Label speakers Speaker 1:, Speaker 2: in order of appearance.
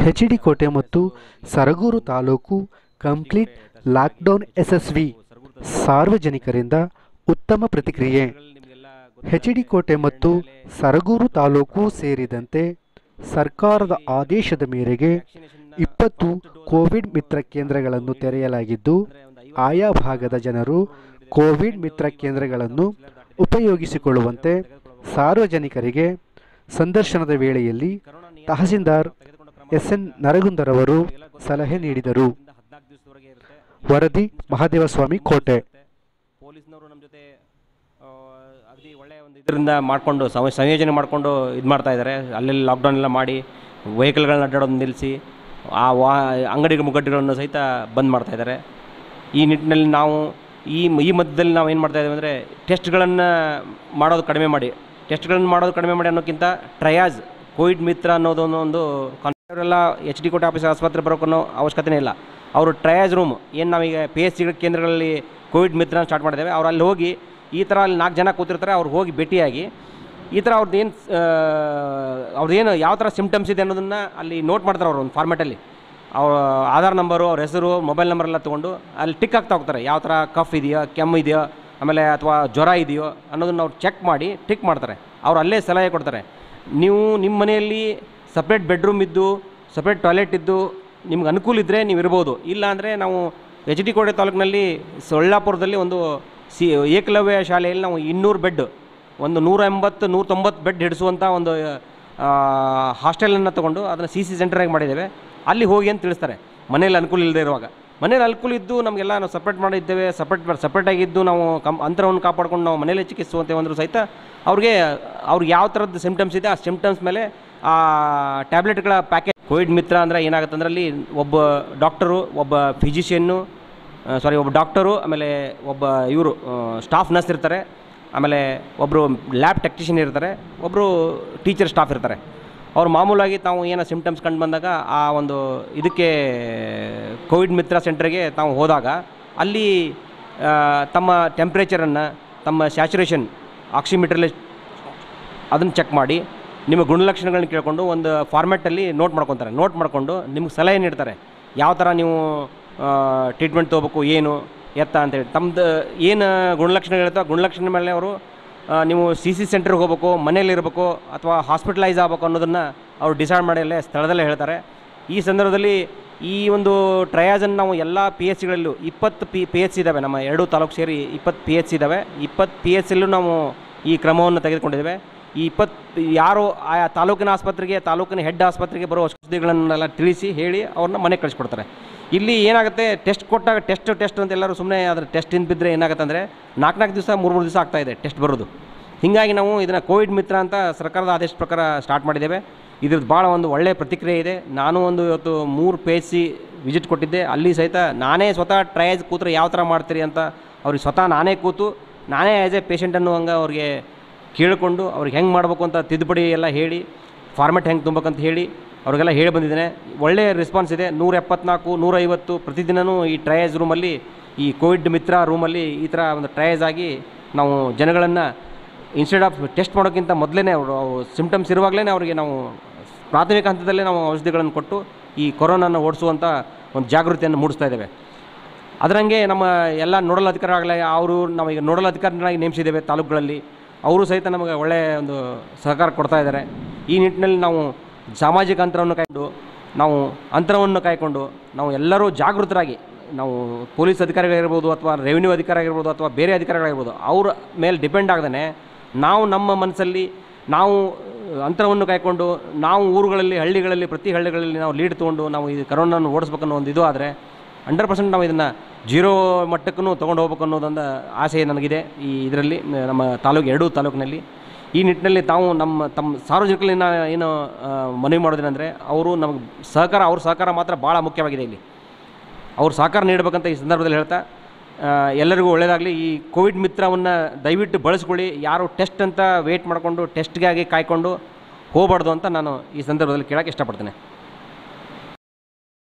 Speaker 1: H D Kote ಮತ್ತು Saragur taluk complete lockdown ಯಶಸ್ವಿ ಸಾರ್ವಜನಿಕರಿಂದ ಉತ್ತಮ ಪ್ರತಿಕ್ರಿಯೆ ಎಚ್ ಡಿ ಕೋಟೆ ಮತ್ತು ಸರಗೂರು ತಾಲೂಕು ಸೇರಿದಂತೆ ಸರ್ಕಾರದ ಆದೇಶದ ಮೇರೆಗೆ ಇಪ್ಪತ್ತು ಕೋವಿಡ್ ಮಿತ್ರ ಕೇಂದ್ರಗಳನ್ನು ತೆರೆಯಲಾಗಿದ್ದು ಆಯಾ ಭಾಗದ ಜನರು ಕೋವಿಡ್ ಮಿತ್ರ ಕೇಂದ್ರಗಳನ್ನು ಉಪಯೋಗಿಸಿಕೊಳ್ಳುವಂತೆ ಸಾರ್ವಜನಿಕರಿಗೆ ಸಂದರ್ಶನದ ವೇಳೆಯಲ್ಲಿ ತಹಸೀಲ್ದಾರ್ ಎಸ್ ಎನ್ ನರಗುಂದರವರು ಸಲಹೆ ನೀಡಿದರು ವರದಿ ಮಹಾದೇವಸ್ವಾಮಿ ಕೋಟೆ
Speaker 2: ಪೊಲೀಸ್ನವರು ನಮ್ಮ ಜೊತೆ ಆ, ಅಗದಿ ಒಳ್ಳೆಯ ಒಂದು ಇದರಿಂದ ಮಾಡಿಕೊಂಡು ಸಮ ಸಂಯೋಜನೆ ಮಾಡಿಕೊಂಡು ಇದು ಮಾಡ್ತಾ ಇದ್ದಾರೆ ಅಲ್ಲೆಲ್ಲಿ ಲಾಕ್ಡೌನ್ ಎಲ್ಲ ಮಾಡಿ ವೆಹಿಕಲ್ಗಳನ್ನ ಅಡ್ಡಾಡೋದು ನಿಲ್ಲಿಸಿ ಆ ವಾ ಅಂಗಡಿ ಮುಗ್ಗಟ್ಟುಗಳನ್ನು ಸಹಿತ ಬಂದ್ ಮಾಡ್ತಾ ಇದ್ದಾರೆ ಈ ನಿಟ್ಟಿನಲ್ಲಿ ನಾವು ಈ ಈ ಮಧ್ಯದಲ್ಲಿ ನಾವು ಏನು ಮಾಡ್ತಾ ಇದ್ದೀವಿ ಅಂದರೆ ಟೆಸ್ಟ್ಗಳನ್ನು ಮಾಡೋದು ಕಡಿಮೆ ಮಾಡಿ ಟೆಸ್ಟ್ಗಳನ್ನು ಮಾಡೋದು ಕಡಿಮೆ ಮಾಡಿ ಅನ್ನೋಕ್ಕಿಂತ ಟ್ರಯಾಜ್ ಕೋವಿಡ್ ಮಿತ್ರ ಅನ್ನೋದು ಒಂದು ಅವರೆಲ್ಲ ಎಚ್ ಡಿ ಕೋಟೆ ಆಫೀಸ್ ಆಸ್ಪತ್ರೆ ಬರೋಕ್ಕನ್ನೋ ಅವಶ್ಯಕತೆನೇ ಇಲ್ಲ ಅವರು ಟ್ರಯಾಜ್ ರೂಮ್ ಏನು ನಾವೀಗ ಪಿ ಎಚ್ ಸಿ ಕೇಂದ್ರಗಳಲ್ಲಿ ಕೋವಿಡ್ ಮಿತ್ರ ಸ್ಟಾರ್ಟ್ ಮಾಡಿದ್ದೇವೆ ಅವ್ರು ಅಲ್ಲಿ ಹೋಗಿ ಈ ಥರ ಅಲ್ಲಿ ನಾಲ್ಕು ಜನ ಕೂತಿರ್ತಾರೆ ಅವ್ರು ಹೋಗಿ ಭೇಟಿಯಾಗಿ ಈ ಥರ ಅವ್ರದ್ದು ಏನು ಅವ್ರದ್ದೇನು ಯಾವ ಥರ ಸಿಮ್ಟಮ್ಸ್ ಇದೆ ಅನ್ನೋದನ್ನು ಅಲ್ಲಿ ನೋಟ್ ಮಾಡ್ತಾರೆ ಅವರು ಒಂದು ಫಾರ್ಮೆಟಲ್ಲಿ ಅವ್ರ ಆಧಾರ್ ನಂಬರು ಅವ್ರ ಹೆಸರು ಮೊಬೈಲ್ ನಂಬರ್ ಎಲ್ಲ ತೊಗೊಂಡು ಅಲ್ಲಿ ಟಿಕ್ ಆಗ್ತಾ ಹೋಗ್ತಾರೆ ಯಾವ ಥರ ಕಫ್ ಇದೆಯೋ ಕೆಮ್ಮು ಇದೆಯೋ ಆಮೇಲೆ ಅಥವಾ ಜ್ವರ ಇದೆಯೋ ಅನ್ನೋದನ್ನು ಅವ್ರು ಚೆಕ್ ಮಾಡಿ ಟಿಕ್ ಮಾಡ್ತಾರೆ ಅವ್ರು ಅಲ್ಲೇ ಸಲಹೆ ಕೊಡ್ತಾರೆ ನೀವು ನಿಮ್ಮ ಮನೆಯಲ್ಲಿ ಸಪ್ರೇಟ್ ಬೆಡ್ರೂಮ್ ಇದ್ದು ಸಪ್ರೇಟ್ ಟಾಯ್ಲೆಟ್ ಇದ್ದು ನಿಮ್ಗೆ ಅನುಕೂಲ ಇದ್ದರೆ ನೀವು ಇರ್ಬೋದು ಇಲ್ಲ ಅಂದರೆ ನಾವು ಎಚ್ ಡಿ ಕೋಟೆ ತಾಲೂಕಿನಲ್ಲಿ ಸೊಳ್ಳಾಪುರದಲ್ಲಿ ಒಂದು ಸಿ ಏಕಲವ್ಯ ಶಾಲೆಯಲ್ಲಿ ನಾವು ಇನ್ನೂರು ಬೆಡ್ ಒಂದು ನೂರ ಎಂಬತ್ತು ನೂರ ತೊಂಬತ್ತು ಬೆಡ್ ಹಿಡಿಸುವಂಥ ಒಂದು ಹಾಸ್ಟೆಲನ್ನು ತೊಗೊಂಡು ಅದನ್ನು ಸಿ ಸಿ ಸೆಂಟರಾಗಿ ಮಾಡಿದ್ದೇವೆ ಅಲ್ಲಿ ಹೋಗಿ ಅಂತ ತಿಳಿಸ್ತಾರೆ ಮನೇಲಿ ಅನುಕೂಲ ಇಲ್ಲದೆ ಇರುವಾಗ ಮನೇಲಿ ಅನುಕೂಲ ಇದ್ದು ನಮಗೆಲ್ಲ ನಾವು ಸಪ್ರೇಟ್ ಮಾಡಿದ್ದೇವೆ ಸಪ್ರೇಟ್ ಸಪ್ರೇಟಾಗಿದ್ದು ನಾವು ಕಂ ಅಂತರವನ್ನು ಕಾಪಾಡ್ಕೊಂಡು ನಾವು ಮನೇಲೆ ಚಿಕಿತ್ಸೆ ಅಂದರೂ ಸಹಿತ ಅವ್ರಿಗೆ ಅವ್ರಿಗೆ ಯಾವ ಥರದ್ದು ಸಿಮ್ಟಮ್ಸ್ ಇದೆ ಆ ಸಿಮ್ಟಮ್ಸ್ ಮೇಲೆ ಆ ಟ್ಯಾಬ್ಲೆಟ್ಗಳ ಪ್ಯಾಕೇಜ್ ಕೋವಿಡ್ ಮಿತ್ರ ಅಂದರೆ ಏನಾಗುತ್ತೆ ಅಂದ್ರೆ ಅಲ್ಲಿ ಒಬ್ಬ ಡಾಕ್ಟರು ಒಬ್ಬ ಫಿಸಿಷಿಯನ್ನು ಸಾರಿ ಒಬ್ಬ ಡಾಕ್ಟರು ಆಮೇಲೆ ಒಬ್ಬ ಇವರು ಸ್ಟಾಫ್ ನರ್ಸ್ ಇರ್ತಾರೆ ಆಮೇಲೆ ಒಬ್ಬರು ಲ್ಯಾಬ್ ಟೆಕ್ನಿಷಿಯನ್ ಇರ್ತಾರೆ ಒಬ್ಬರು ಟೀಚರ್ ಸ್ಟಾಫ್ ಇರ್ತಾರೆ ಅವ್ರು ಮಾಮೂಲಾಗಿ ತಾವು ಏನೋ ಸಿಮ್ಟಮ್ಸ್ ಕಂಡು ಬಂದಾಗ ಆ ಒಂದು ಇದಕ್ಕೆ ಕೋವಿಡ್ ಮಿತ್ರ ಸೆಂಟ್ರಿಗೆ ತಾವು ಹೋದಾಗ ಅಲ್ಲಿ ಆ, ತಮ್ಮ ಟೆಂಪ್ರೇಚರನ್ನು ತಮ್ಮ ಸ್ಯಾಚುರೇಷನ್ ಆಕ್ಸಿಮೀಟ್ರಲ್ಲಿ ಅದನ್ನು ಚೆಕ್ ಮಾಡಿ ನಿಮ್ಮ ಗುಣಲಕ್ಷಣಗಳನ್ನ ಕೇಳಿಕೊಂಡು ಒಂದು ಫಾರ್ಮ್ಯಾಟಲ್ಲಿ ನೋಟ್ ಮಾಡ್ಕೊತಾರೆ ನೋಟ್ ಮಾಡಿಕೊಂಡು ನಿಮ್ಗೆ ಸಲಹೆ ನೀಡ್ತಾರೆ ಯಾವ ಥರ ನೀವು ಟ್ರೀಟ್ಮೆಂಟ್ ತೊಗೋಬೇಕು ಏನು ಎತ್ತ ಅಂತೇಳಿ ತಮ್ಮದು ಏನು ಗುಣಲಕ್ಷಣಗಳಿರ್ತವೆ ಆ ಗುಣಲಕ್ಷಣ ಮೇಲೆ ಅವರು ಆ, ನೀವು ಸಿ ಸಿ ಸೆಂಟ್ರಿಗೆ ಹೋಗ್ಬೇಕು ಮನೇಲಿ ಇರಬೇಕು ಅಥವಾ ಹಾಸ್ಪಿಟಲೈಸ್ ಆಗಬೇಕು ಅನ್ನೋದನ್ನು ಅವರು ಡಿಸೈಡ್ ಮಾಡಿ ಅಲ್ಲೇ ಸ್ಥಳದಲ್ಲೇ ಹೇಳ್ತಾರೆ ಈ ಸಂದರ್ಭದಲ್ಲಿ ಈ ಒಂದು ಟ್ರಯಾಜನ್ನು ನಾವು ಎಲ್ಲ ಪಿ ಎಚ್ ಸಿಗಳಲ್ಲೂ ಇಪ್ಪತ್ತು ಪಿ ಪಿ ಎಚ್ ಸಿ ಇದ್ದಾವೆ ನಮ್ಮ ಎರಡು ತಾಲೂಕು ಸೇರಿ ಇಪ್ಪತ್ತು ಪಿ ಎಚ್ ಸಿ ಇದ್ದಾವೆ ಇಪ್ಪತ್ತು ಪಿ ಎಚ್ ಸಿಲ್ಲೂ ನಾವು ಈ ಕ್ರಮವನ್ನು ತೆಗೆದುಕೊಂಡಿದ್ದೇವೆ ಈ ಇಪ್ಪತ್ತು ಯಾರು ಆಯಾ ತಾಲೂಕಿನ ಆಸ್ಪತ್ರೆಗೆ ತಾಲೂಕಿನ ಹೆಡ್ ಆಸ್ಪತ್ರೆಗೆ ಬರೋ ಔಷಧಿಗಳನ್ನೆಲ್ಲ ತಿಳಿಸಿ ಹೇಳಿ ಅವ್ರನ್ನ ಮನೆಗೆ ಕಳಿಸ್ಕೊಡ್ತಾರೆ ಇಲ್ಲಿ ಏನಾಗುತ್ತೆ ಟೆಸ್ಟ್ ಕೊಟ್ಟಾಗ ಟೆಸ್ಟ್ ಟೆಸ್ಟ್ ಅಂತ ಎಲ್ಲರೂ ಸುಮ್ಮನೆ ಅದ್ರ ಟೆಸ್ಟಿಂದ ಬಿದ್ದರೆ ಏನಾಗುತ್ತೆ ಅಂದರೆ ನಾಲ್ಕು ನಾಲ್ಕು ದಿವಸ ಮೂರು ಮೂರು ದಿವಸ ಆಗ್ತಾ ಇದೆ ಟೆಸ್ಟ್ ಬರೋದು ಹೀಗಾಗಿ ನಾವು ಇದನ್ನು ಕೋವಿಡ್ ಮಿತ್ರ ಅಂತ ಸರ್ಕಾರದ ಆದೇಶ ಪ್ರಕಾರ ಸ್ಟಾರ್ಟ್ ಮಾಡಿದ್ದೇವೆ ಇದ್ರದ್ದು ಭಾಳ ಒಂದು ಒಳ್ಳೆಯ ಪ್ರತಿಕ್ರಿಯೆ ಇದೆ ನಾನು ಒಂದು ಇವತ್ತು ಮೂರು ಪಿ ಎಚ್ ಸಿ ವಿಸಿಟ್ ಕೊಟ್ಟಿದ್ದೆ ಅಲ್ಲಿ ಸಹಿತ ನಾನೇ ಸ್ವತಃ ಟ್ರಯೇಜ್ ಕೂತ್ರೆ ಯಾವ ಥರ ಮಾಡ್ತೀರಿ ಅಂತ ಅವ್ರಿಗೆ ಸ್ವತಃ ನಾನೇ ಕೂತು ನಾನೇ ಆ್ಯಸ್ ಎ ಪೇಷಂಟ್ ಅನ್ನುವಂಗೆ ಅವ್ರಿಗೆ ಕೇಳಿಕೊಂಡು ಅವ್ರಿಗೆ ಹೆಂಗೆ ಮಾಡಬೇಕು ಅಂತ ತಿದ್ದುಪಡಿ ಎಲ್ಲ ಹೇಳಿ ಫಾರ್ಮೆಟ್ ಹೆಂಗೆ ತುಂಬಬೇಕಂತ ಹೇಳಿ ಅವ್ರಿಗೆಲ್ಲ ಹೇಳಿ ಬಂದಿದ್ದೇನೆ ಒಳ್ಳೆಯ ರೆಸ್ಪಾನ್ಸ್ ಇದೆ ನೂರ ಎಪ್ಪತ್ನಾಲ್ಕು ನೂರೈವತ್ತು ಪ್ರತಿದಿನವೂ ಈ ಟ್ರಯೇಜ್ ರೂಮಲ್ಲಿ ಈ ಕೋವಿಡ್ ಮಿತ್ರ ರೂಮಲ್ಲಿ ಈ ಥರ ಒಂದು ಟ್ರಯೇಜ್ ಆಗಿ ನಾವು ಜನಗಳನ್ನು ಇನ್ಸ್ಟೆಡ್ ಆಫ್ ಟೆಸ್ಟ್ ಮಾಡೋಕ್ಕಿಂತ ಮೊದಲೇ ಅವರು ಸಿಮ್ಟಮ್ಸ್ ಇರುವಾಗಲೇ ಅವರಿಗೆ ನಾವು ಪ್ರಾಥಮಿಕ ಹಂತದಲ್ಲೇ ನಾವು ಔಷಧಿಗಳನ್ನು ಕೊಟ್ಟು ಈ ಕೊರೋನಾನ ಓಡಿಸುವಂಥ ಒಂದು ಜಾಗೃತಿಯನ್ನು ಮೂಡಿಸ್ತಾ ಇದ್ದೇವೆ ಅದರಂಗೆ ನಮ್ಮ ಎಲ್ಲ ನೋಡಲ್ ಅಧಿಕಾರಿಗಳೇ ಅವರು ನಾವೀಗ ನೋಡಲ್ ಅಧಿಕಾರಿಗಳಾಗಿ ನೇಮಿಸಿದ್ದೇವೆ ತಾಲೂಕುಗಳಲ್ಲಿ ಅವರು ಸಹಿತ ನಮಗೆ ಒಳ್ಳೆಯ ಒಂದು ಸಹಕಾರ ಕೊಡ್ತಾ ಇದ್ದಾರೆ ಈ ನಿಟ್ಟಿನಲ್ಲಿ ನಾವು ಸಾಮಾಜಿಕ ಅಂತರವನ್ನು ಕಾಯ್ಕೊಂಡು ನಾವು ಅಂತರವನ್ನು ಕಾಯ್ಕೊಂಡು ನಾವು ಎಲ್ಲರೂ ಜಾಗೃತರಾಗಿ ನಾವು ಪೊಲೀಸ್ ಅಧಿಕಾರಿಗಳಿರ್ಬೋದು ಅಥವಾ ರೆವಿನ್ಯೂ ಅಧಿಕಾರಿಗಳಿರ್ಬೋದು ಅಥವಾ ಬೇರೆ ಅಧಿಕಾರಿಗಳಿರ್ಬೋದು ಅವ್ರ ಮೇಲೆ ಡಿಪೆಂಡ್ ಆಗದೇ ನಾವು ನಮ್ಮ ಮನಸ್ಸಲ್ಲಿ ನಾವು ಅಂತರವನ್ನು ಕಾಯ್ಕೊಂಡು ನಾವು ಊರುಗಳಲ್ಲಿ ಹಳ್ಳಿಗಳಲ್ಲಿ ಪ್ರತಿ ಹಳ್ಳಿಗಳಲ್ಲಿ ನಾವು ಲೀಡ್ ತೊಗೊಂಡು ನಾವು ಈ ಕರೋನಾವನ್ನು ಓಡಿಸ್ಬೇಕನ್ನೋ ಒಂದು ಇದು ಆದರೆ ಹಂಡ್ರೆಡ್ ಪರ್ಸೆಂಟ್ ನಾವು ಇದನ್ನು ಜೀರೋ ಮಟ್ಟಕ್ಕೂ ತೊಗೊಂಡು ಹೋಗ್ಬೇಕು ಅನ್ನೋದೊಂದು ಆಸೆ ನನಗಿದೆ ಈ ಇದರಲ್ಲಿ ನಮ್ಮ ತಾಲೂಕು ಎರಡೂ ತಾಲೂಕಿನಲ್ಲಿ ಈ ನಿಟ್ಟಿನಲ್ಲಿ ತಾವು ನಮ್ಮ ತಮ್ಮ ಸಾರ್ವಜನಿಕರಲ್ಲಿ ನಾ ಏನು ಆ, ಮನವಿ ಮಾಡೋದೇನೆಂದರೆ ಅವರು ನಮಗೆ ಸಹಕಾರ ಅವ್ರ ಸಹಕಾರ ಮಾತ್ರ ಭಾಳ ಮುಖ್ಯವಾಗಿದೆ ಇಲ್ಲಿ ಅವ್ರು ಸಹಕಾರ ನೀಡಬೇಕಂತ ಈ ಸಂದರ್ಭದಲ್ಲಿ ಹೇಳ್ತಾ ಆ, ಎಲ್ಲರಿಗೂ ಒಳ್ಳೆಯದಾಗಲಿ ಈ ಕೋವಿಡ್ ಮಿತ್ರವನ್ನು ದಯವಿಟ್ಟು ಬಳಸ್ಕೊಳ್ಳಿ ಯಾರು ಟೆಸ್ಟ್ ಅಂತ ವೇಟ್ ಮಾಡಿಕೊಂಡು ಟೆಸ್ಟ್ಗಾಗಿ ಕಾಯ್ಕೊಂಡು ಹೋಗಬಾರ್ದು ಅಂತ ನಾನು ಈ ಸಂದರ್ಭದಲ್ಲಿ ಕೇಳೋಕ್ಕೆ ಇಷ್ಟಪಡ್ತೇನೆ